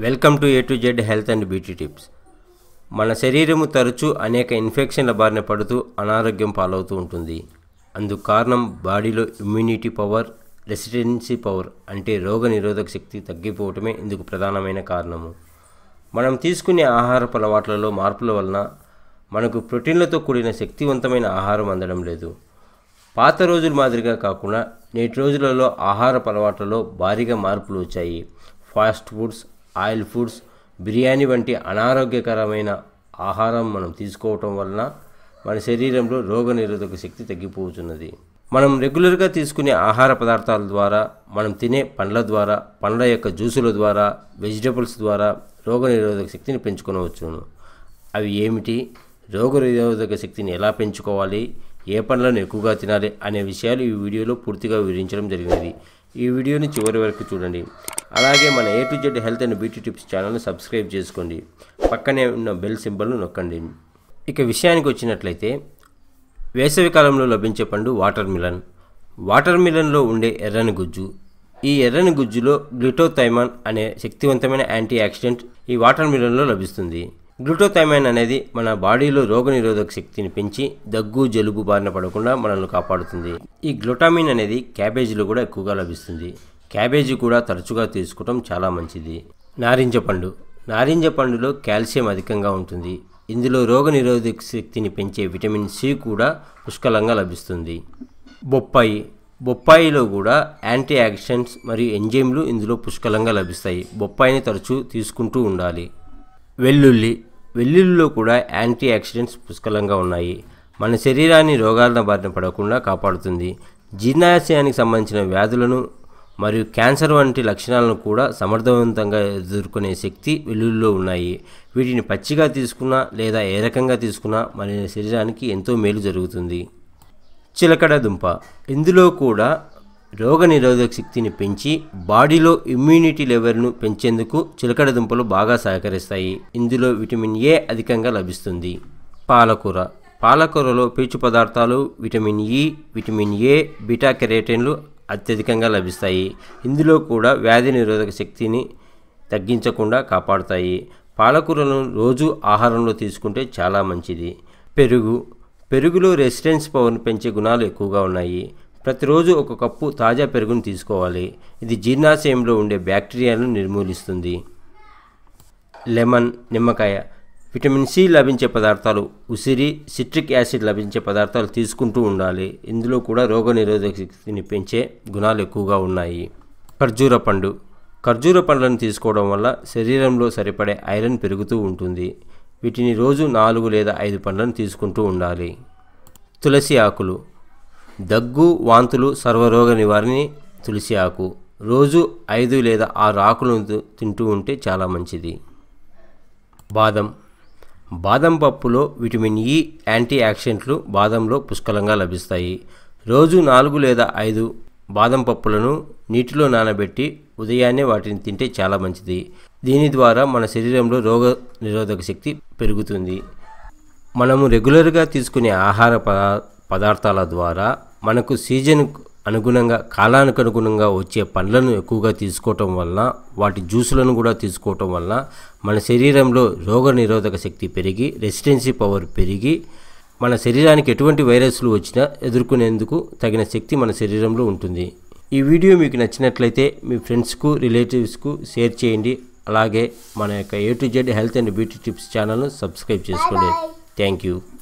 welcome to A to Z health and beauty tips మన శరీరము తరచూ అనేక ఇన్ఫెక్షన్ల బారిన పడుతూ అనారోగ్యం పాలవుతూ ఉంటుంది అందుకు కారణం బాడీలో ఇమ్యూనిటీ పవర్ రెసిడెన్సీ పవర్ అంటే రోగ నిరోధక శక్తి తగ్గిపోవటమే ఇందుకు ప్రధానమైన కారణము మనం తీసుకునే ఆహారపు అలవాట్లలో మార్పుల వలన మనకు ప్రోటీన్లతో కూడిన శక్తివంతమైన ఆహారం అందడం లేదు పాత రోజుల మాదిరిగా కాకుండా నేటి రోజులలో ఆహార అలవాట్లలో భారీగా మార్పులు వచ్చాయి fast foods oil foods biryani వంటి అనారోగ్యకరమైన ఆహారం మనం తీసుకోవటం వలన మన శరీరంలో రోగనిరోధక శక్తి తగ్గిపోతున్నది మనం రెగ్యులర్గా తీసుకునే ఆహార పదార్థాల ద్వారా మనం తినే పండ్ల ద్వారా పండ్ల యొక్క జ్యూసుల ద్వారా వెజిటబుల్స్ ద్వారా రోగనిరోధక శక్తిని పెంచుకొనవచ్చును అవి ఏమిటి రోగనిరోధక శక్తిని ఎలా పెంచుకోవాలి ఏ పండ్లను ఎక్కువగా తినాలి అనే విషయాలు ఈ వీడియోలో పూర్తిగా వివరించడం జరిగినది ఈ వీడియోని చివరి వరకు చూడండి అలాగే మన A to Z health and beauty tips ఛానల్ని సబ్స్క్రైబ్ చేసుకోండి పక్కనే ఉన్న బెల్ సింబల్ను నొక్కండి ఇక విషయానికి వచ్చినట్లయితే వేసవి కాలంలో లభించే పండు వాటర్ మిలన్ వాటర్ మిలన్లో ఉండే ఎర్రని గుజ్జు ఈ ఎర్రని గుజ్జులో గ్లూటోథైమాన్ అనే శక్తివంతమైన యాంటీ ఆక్సిడెంట్ ఈ వాటర్ మిలన్లో లభిస్తుంది గ్లూటోథైమాన్ అనేది మన బాడీలో రోగనిరోధక శక్తిని పెంచి దగ్గు జలుబు బారిన పడకుండా మనల్ని కాపాడుతుంది ఈ గ్లూటామిన్ అనేది క్యాబేజీలో కూడా ఎక్కువగా లభిస్తుంది క్యాబేజీ కూడా తరచుగా తీసుకోవడం చాలా మంచిది నారింజ పండు నారింజ పండులో కాల్షియం అధికంగా ఉంటుంది ఇందులో రోగనిరోధక శక్తిని పెంచే విటమిన్ సి కూడా పుష్కలంగా లభిస్తుంది బొప్పాయి బొప్పాయిలో కూడా యాంటీ ఆక్సిడెంట్స్ మరియు ఎంజైమ్లు ఇందులో పుష్కలంగా లభిస్తాయి బొప్పాయిని తరచూ తీసుకుంటూ ఉండాలి వెల్లుల్లి వెల్లుల్లిలో కూడా యాంటీ ఆక్సిడెంట్స్ పుష్కలంగా ఉన్నాయి మన శరీరాన్ని రోగాల బారిన పడకుండా కాపాడుతుంది జీర్ణాశయానికి సంబంధించిన వ్యాధులను మరియు క్యాన్సర్ వంటి లక్షణాలను కూడా సమర్థవంతంగా ఎదుర్కొనే శక్తి వెల్లుల్లిలో ఉన్నాయి వీటిని పచ్చిగా తీసుకున్నా లేదా ఏ రకంగా తీసుకున్నా మన శరీరానికి ఎంతో మేలు జరుగుతుంది చిలకడ దుంప ఇందులో కూడా రోగ నిరోధక శక్తిని పెంచి బాడీలో ఇమ్యూనిటీ లెవెల్ను పెంచేందుకు చిలకడ దుంపలు బాగా సహకరిస్తాయి ఇందులో విటమిన్ ఏ అధికంగా లభిస్తుంది పాలకూర పాలకూరలో పీచు పదార్థాలు vitamin E vitamin A beta కెరేటిన్లు అత్యధికంగా లభిస్తాయి ఇందులో కూడా వ్యాధి నిరోధక శక్తిని తగ్గించకుండా కాపాడుతాయి పాలకూరలను రోజు ఆహారంలో తీసుకుంటే చాలా మంచిది పెరుగు పెరుగులో రెసిడెన్స్ పవర్ను పెంచే గుణాలు ఎక్కువగా ఉన్నాయి ప్రతిరోజు ఒక కప్పు తాజా పెరుగును తీసుకోవాలి ఇది జీర్ణాశయంలో ఉండే బ్యాక్టీరియాలను నిర్మూలిస్తుంది లెమన్ నిమ్మకాయ విటమిన్ సి లభించే పదార్థాలు ఉసిరి సిట్రిక్ యాసిడ్ లభించే పదార్థాలు తీసుకుంటూ ఉండాలి ఇందులో కూడా రోగనిరోధక శక్తిని పెంచే గుణాలు ఎక్కువగా ఉన్నాయి ఖర్జూర పండు ఖర్జూర పండ్లను తీసుకోవడం వల్ల శరీరంలో సరిపడే ఐరన్ పెరుగుతూ ఉంటుంది వీటిని రోజు నాలుగు లేదా ఐదు పండ్లను తీసుకుంటూ ఉండాలి తులసి ఆకులు దగ్గు వాంతులు సర్వరోగ నివారణి తులసి ఆకు రోజు ఐదు లేదా ఆరు ఆకులను తింటూ ఉంటే చాలా మంచిది బాదం బాదం పప్పులో విటమిన్ ఇ యాంటీ ఆక్సిడెంట్లు బాదంలో పుష్కలంగా లభిస్తాయి రోజు నాలుగు లేదా ఐదు బాదం పప్పులను నీటిలో నానబెట్టి ఉదయాన్నే వాటిని తింటే చాలా మంచిది దీని ద్వారా మన శరీరంలో రోగ నిరోధక శక్తి పెరుగుతుంది మనము రెగ్యులర్గా తీసుకునే ఆహార పదార్థాల ద్వారా మనకు సీజన్ అనుగుణంగా కాలానికి అనుగుణంగా వచ్చే పండ్లను ఎక్కువగా తీసుకోవటం వలన వాటి జ్యూసులను కూడా తీసుకోవటం వలన మన శరీరంలో రోగ నిరోధక శక్తి పెరిగి రెసిడెన్సీ పవర్ పెరిగి మన శరీరానికి ఎటువంటి వైరస్లు వచ్చినా ఎదుర్కొనేందుకు తగిన శక్తి మన శరీరంలో ఉంటుంది ఈ వీడియో మీకు నచ్చినట్లయితే మీ ఫ్రెండ్స్కు రిలేటివ్స్కు షేర్ చేయండి అలాగే మన యొక్క A to Z health and beauty tips ఛానల్ను సబ్స్క్రైబ్ చేసుకోండి థ్యాంక్ యూ